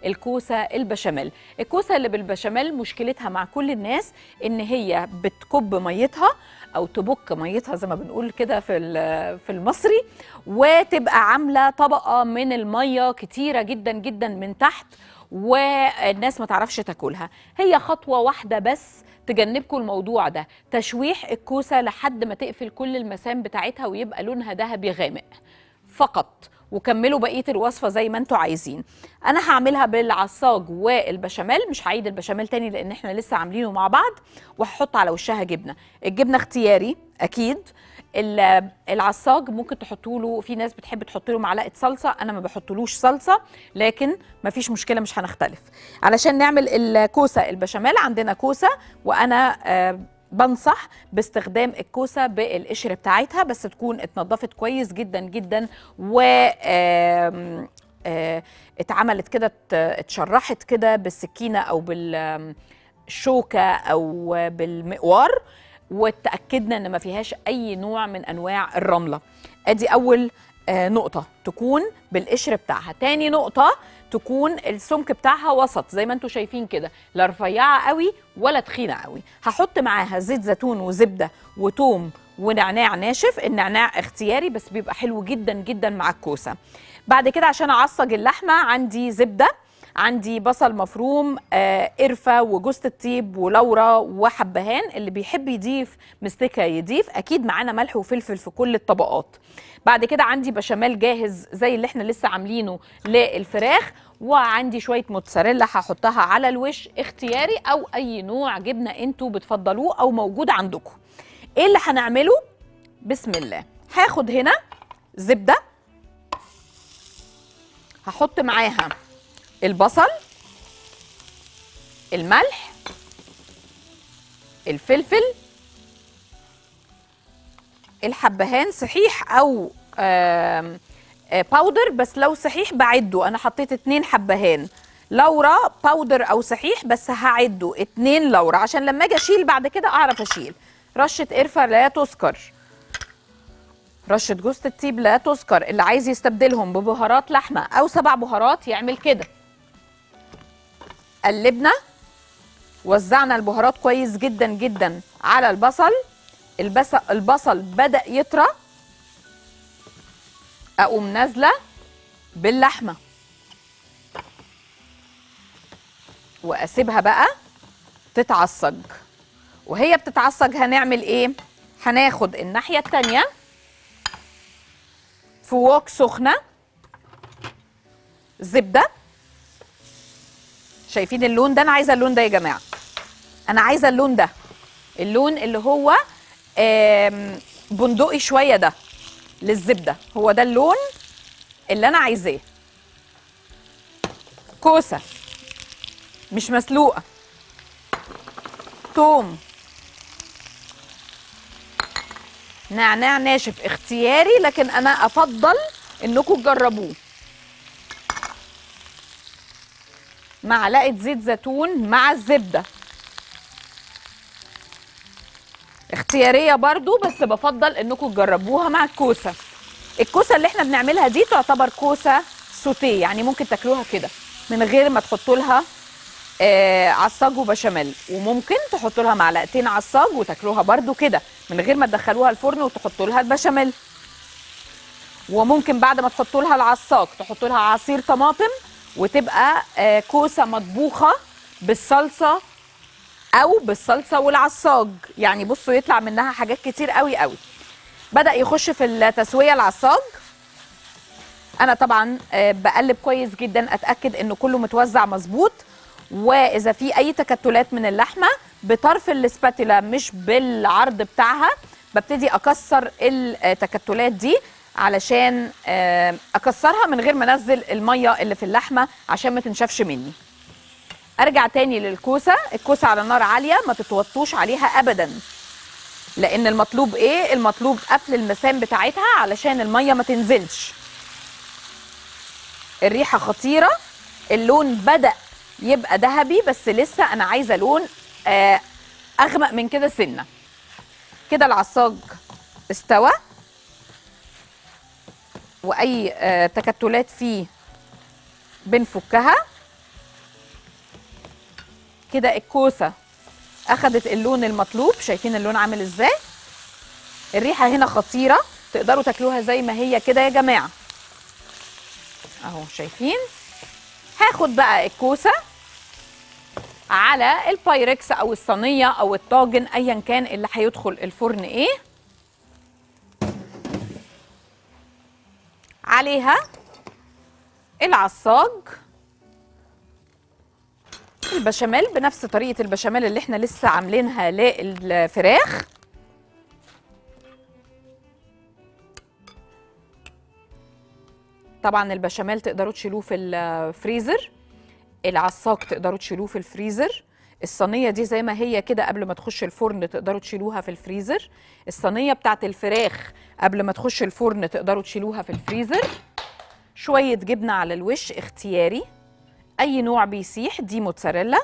الكوسه البشاميل الكوسه اللي بالبشاميل مشكلتها مع كل الناس ان هي بتكب ميتها او تبك ميتها زي ما بنقول كده في ال- في المصري وتبقى عامله طبقه من الميه كتيره جدا جدا من تحت والناس ما تعرفش تاكلها هي خطوه واحده بس تجنبكم الموضوع ده تشويح الكوسه لحد ما تقفل كل المسام بتاعتها ويبقى لونها ذهبي غامق فقط وكملوا بقيه الوصفه زي ما انتوا عايزين انا هعملها بالعصاج والبشاميل مش هعيد البشاميل تاني لان احنا لسه عاملينه مع بعض وهحط على وشها جبنه الجبنه اختياري اكيد ال- العصاج ممكن تحطوا له في ناس بتحب تحط له معلقه صلصه انا ما بحطلوش صلصه لكن ما فيش مشكله مش هنختلف علشان نعمل الكوسه البشاميل عندنا كوسه وانا آه، بنصح باستخدام الكوسه بالقشر بتاعتها بس تكون اتنضفت كويس جدا جدا و آم، آه، اتعملت كده ات- اتشرحت كده بالسكينه او بالشوكه او بالمقوار وتاكدنا ان ما فيهاش اي نوع من انواع الرمله ادي اول آه، نقطه تكون بالقشر بتاعها تاني نقطه تكون السمك بتاعها وسط زي ما انتم شايفين كده لا رفيعه قوي ولا تخينه قوي هحط معاها زيت زيتون وزبده وتوم ونعناع ناشف النعناع اختياري بس بيبقى حلو جدا جدا مع الكوسه بعد كده عشان اعصج اللحمه عندي زبده عندي بصل مفروم آه، قرفه وجوز الطيب ولورا وحبهان اللي بيحب يضيف مستكه يضيف اكيد معانا ملح وفلفل في كل الطبقات بعد كده عندي بشاميل جاهز زي اللي احنا لسه عاملينه للفراخ وعندي شويه موتزاريلا هحطها على الوش اختياري او اي نوع جبنه انتوا بتفضلوه او موجود عندكم ايه اللي هنعمله بسم الله هاخد هنا زبده هحط معاها البصل الملح الفلفل الحبهان صحيح او آم، آه، باودر بس لو صحيح بعده انا حطيت اتنين حبهان لورا باودر او صحيح بس هعده اتنين لورا عشان لما اجي اشيل بعد كده اعرف اشيل رشه قرفه لا تذكر رشه جوز الطيب لا تذكر اللي عايز يستبدلهم ببهارات لحمه او سبع بهارات يعمل كده قلبنا وزعنا البهارات كويس جدا جدا على البصل البصل البصل بدأ يطرى اقوم نازله باللحمه واسيبها بقى تتعصج وهي بتتعصج هنعمل ايه هناخد الناحيه التانيه في وok سخنه زبده شايفين اللون ده انا عايزه اللون ده يا جماعه انا عايزه اللون ده اللون اللي هو آم، بندقي شويه ده للزبده هو ده اللون اللي انا عايزاه كوسه مش مسلوقه توم نعناع ناشف اختياري لكن انا افضل انكم تجربوه معلقه زيت زيتون مع الزبده اختياريه برضو بس بفضل انكم تجربوها مع الكوسه الكوسه اللي احنا بنعملها دي تعتبر كوسه سوتيه يعني ممكن تاكلوها كده من غير ما تحطوا لها آه عصاج وبشاميل وممكن تحطوا لها معلقتين عصاج وتاكلوها برضو كده من غير ما تدخلوها الفرن وتحطوا لها البشاميل وممكن بعد ما تحطوا لها العصاج تحطوا لها عصير طماطم وتبقى آه كوسه مطبوخه بالصلصه او بالصلصه والعصاج يعني بصوا يطلع منها حاجات كتير قوي قوي بدا يخش في التسويه العصاج انا طبعا آه، بقلب كويس جدا اتاكد انه كله متوزع مظبوط واذا في اي تكتلات من اللحمه بطرف الاسباتيلا مش بالعرض بتاعها ببتدي اكسر التكتلات دي علشان آه، اكسرها من غير ما انزل الميه اللي في اللحمه عشان ما تنشفش مني ارجع تاني للكوسه الكوسه على نار عاليه ما تتوطوش عليها ابدا لان المطلوب ايه المطلوب قفل المسام بتاعتها علشان الميه ما تنزلش الريحه خطيره اللون بدا يبقى ذهبي بس لسه انا عايزه لون آه اغمق من كده سنه كده العصاج استوى واي آه تكتلات فيه بنفكها كده الكوسه اخدت اللون المطلوب شايفين اللون عامل ازاي الريحه هنا خطيره تقدروا تاكلوها زي ما هي كده يا جماعه اهو شايفين هاخد بقى الكوسه على البايركس او الصينيه او الطاجن ايا كان اللي هيدخل الفرن ايه عليها العصاج البشاميل بنفس طريقه البشاميل اللي احنا لسه عاملينها للفراخ طبعا البشاميل تقدروا تشيلوه في الفريزر العصاج تقدروا تشيلوه في الفريزر الصينيه دي زي ما هي كده قبل ما تخش الفرن تقدروا تشيلوها في الفريزر الصينيه بتاعت الفراخ قبل ما تخش الفرن تقدروا تشيلوها في الفريزر شويه جبنه على الوش اختياري اي نوع بيسيح دي موتزاريلا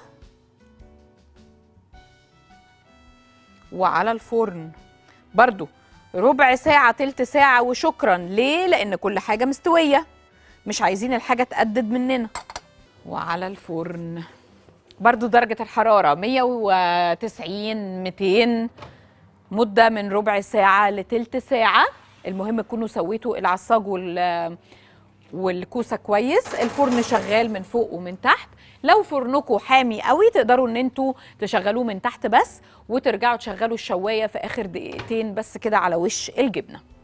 وعلى الفرن برضو ربع ساعة تلت ساعة وشكرا ليه؟ لأن كل حاجة مستوية مش عايزين الحاجة تقدد مننا وعلى الفرن برضو درجة الحرارة 190 200 مدة من ربع ساعة لتلت ساعة المهم تكونوا سويتوا العصاج وال والكوسه كويس الفرن شغال من فوق ومن تحت لو فرنكم حامي قوي تقدروا ان انتوا تشغلوه من تحت بس وترجعوا تشغلوا الشوايه في اخر دقيقتين بس كده على وش الجبنه